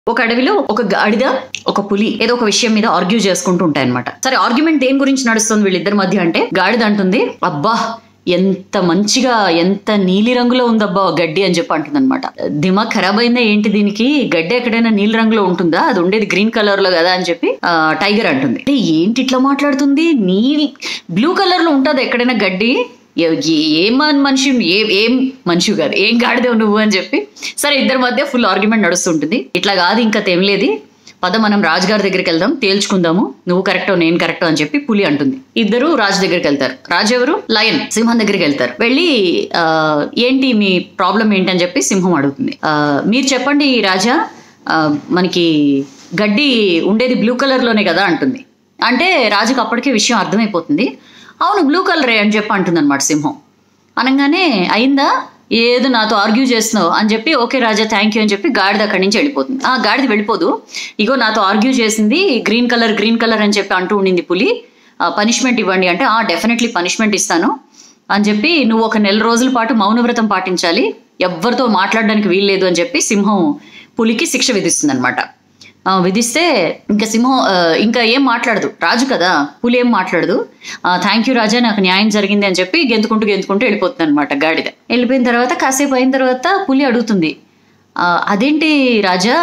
ఒక అడవిలో ఒక గాడిద ఒక పులి ఏదో ఒక విషయం మీద ఆర్గ్యూ చేసుకుంటూ ఉంటాయి అనమాట సరే ఆర్గ్యుమెంట్ దేని గురించి నడుస్తుంది వీళ్ళిద్దరి మధ్య అంటే గాడిద అంటుంది అబ్బా ఎంత మంచిగా ఎంత నీలి రంగులో ఉందబ్బా గడ్డి అని చెప్పి అంటుంది అనమాట దిమాగ్ ఖరాబ్ అయిందా ఏంటి దీనికి గడ్డి ఎక్కడైనా నీలి రంగులో ఉంటుందా అది ఉండేది గ్రీన్ కలర్ లో కదా అని చెప్పి ఆ, టైగర్ అంటుంది అంటే ఏంటి ఇట్లా మాట్లాడుతుంది నీల్ బ్లూ కలర్ లో ఉంటుంది ఎక్కడైనా గడ్డి ఏ- ఏ- ఏం మన- మనిషి ఏ ఏం మనిషి కాదు ఏం గాడిదేవు నువ్వు అని చెప్పి సరే ఇద్దరి మధ్య ఫుల్ ఆర్గ్యుమెంట్ నడుస్తుంటుంది ఇట్లా కాదు ఇంకా తేమలేదు పద మనం రాజుగారి దగ్గరికి వెళ్దాం తేల్చుకుందాము నువ్వు కరెక్టో నేను కరెక్టో అని చెప్పి పులి అంటుంది ఇద్దరు రాజు దగ్గరికి వెళ్తారు రాజు ఎవరు లయన్ సింహం దగ్గరికి వెళ్తారు వెళ్ళి ఆ, ఏంటి మీ ప్రాబ్లం ఏంటని చెప్పి సింహం అడుగుతుంది ఆ, మీరు చెప్పండి రాజా ఆ, మనకి గడ్డి ఉండేది బ్లూ కలర్లోనే కదా అంటుంది అంటే రాజుకు అప్పటికే విషయం అర్థమైపోతుంది అవును బ్లూ కలరే అని చెప్పి అంటుంది అనమాట సింహం అనగానే అయిందా ఏదో నాతో ఆర్గ్యూ చేస్తున్నావు అని చెప్పి ఓకే రాజా థ్యాంక్ యూ అని చెప్పి గాడిద అక్కడి నుంచి వెళ్ళిపోతుంది ఆ గాడిద వెళ్ళిపోదు ఇగో నాతో ఆర్గ్యూ చేసింది గ్రీన్ కలర్ గ్రీన్ కలర్ అని చెప్పి అంటూ ఉండింది పులి పనిష్మెంట్ ఇవ్వండి అంటే ఆ డెఫినెట్లీ పనిష్మెంట్ ఇస్తాను అని చెప్పి నువ్వు ఒక నెల రోజుల పాటు మౌనవ్రతం పాటించాలి ఎవ్వరితో మాట్లాడడానికి వీల్లేదు అని చెప్పి సింహం పులికి శిక్ష విధిస్తుంది అనమాట విధిస్తే ఇంకా సింహం ఆ, ఇంకా ఏం మాట్లాడదు రాజు కదా పులి ఏం మాట్లాడదు థ్యాంక్ యూ రాజా నాకు న్యాయం జరిగింది అని చెప్పి గెంతుకుంటూ గెంతుకుంటూ వెళ్ళిపోతుంది అనమాట గాడిద వెళ్ళిపోయిన తర్వాత కాసేపు అయిన తర్వాత పులి అడుగుతుంది "ఆ, అదేంటి రాజా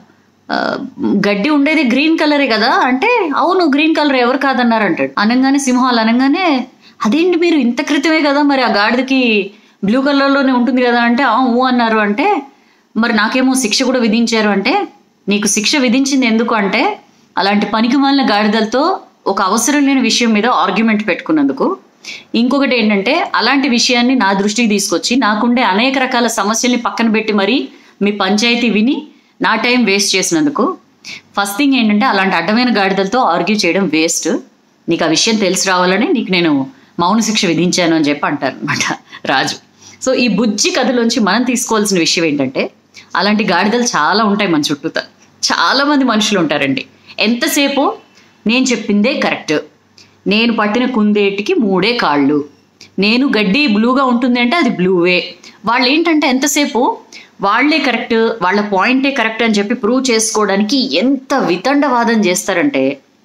ఆ, గడ్డి ఉండేది గ్రీన్ కలరే కదా అంటే అవును గ్రీన్ కలర్ ఎవరు కాదన్నారు అంటాడు అనగానే సింహం అలా అనగానే అదేంటి మీరు ఇంత క్రితమే కదా మరి ఆ గాడిదకి బ్లూ కలర్లోనే ఉంటుంది కదా అంటే "ఆ, ఊ అన్నారు అంటే మరి నాకేమో శిక్ష కూడా విధించారు అంటే నీకు శిక్ష విధించింది ఎందుకు అంటే అలాంటి పనికి మాలిన గాడిదలతో ఒక అవసరం లేని విషయం మీద ఆర్గ్యుమెంట్ పెట్టుకున్నందుకు ఇంకొకటి ఏంటంటే అలాంటి విషయాన్ని నా దృష్టికి తీసుకొచ్చి నాకుండే అనేక రకాల సమస్యల్ని పక్కన పెట్టి మరీ మీ పంచాయతీ విని నా టైం వేస్ట్ చేసినందుకు ఫస్ట్ థింగ్ ఏంటంటే అలాంటి అడ్డమైన గాడిదలతో ఆర్గ్యూ చేయడం వేస్ట్ నీకు ఆ విషయం తెలిసి రావాలని నీకు నేను మౌన శిక్ష విధించాను అని చెప్పి అంటారు అనమాట రాజు సో ఈ బుజ్జి కథలోంచి మనం తీసుకోవాల్సిన విషయం ఏంటంటే అలాంటి గాడిదలు చాలా ఉంటాయి మన చుట్టూత చాలా మంది మనుషులు ఉంటారండి ఎంతసేపు నేను చెప్పిందే కరెక్ట్ నేను పట్టిన కుందేటికి మూడే కాళ్ళు నేను గడ్డి బ్లూగా ఉంటుంది అంటే అది బ్లూవే వాళ్ళు ఏంటంటే ఎంతసేపు వాళ్ళే కరెక్ట్ వాళ్ళ పాయింటే కరెక్ట్ అని చెప్పి ప్రూవ్ చేసుకోవడానికి ఎంత వితండవాదం చేస్తారంటే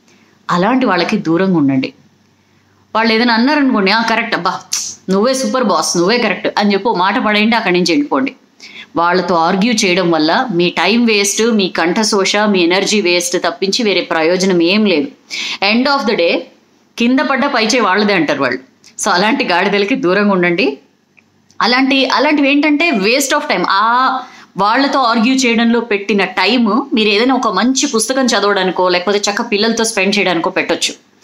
అలాంటి వాళ్ళకి దూరంగా ఉండండి వాళ్ళు ఏదైనా అన్నారనుకోండి ఆ కరెక్ట్ అబ్బా నువ్వే సూపర్ బాస్ నువ్వే కరెక్ట్ అని చెప్పి ఓ మాట పడేయండి అక్కడి నుంచి వెళ్ళిపోండి వాళ్ళతో ఆర్గ్యూ చేయడం వల్ల మీ టైం వేస్ట్ మీ కంఠశోష మీ ఎనర్జీ వేస్ట్ తప్పించి వేరే ప్రయోజనం ఏం లేదు ఎండ్ ఆఫ్ ద డే కింద పడ్డ పైచే వాళ్ళదే అంటారు వాళ్ళు సో అలాంటి గాడిదలకి దూరంగా ఉండండి అలాంటి అలాంటివి ఏంటంటే వేస్ట్ ఆఫ్ టైం ఆ వాళ్ళతో ఆర్గ్యూ చేయడంలో పెట్టిన టైం మీరు ఏదైనా ఒక మంచి పుస్తకం చదవడానికో లేకపోతే చక్క పిల్లలతో స్పెండ్ చేయడానికో పెట్టొచ్చు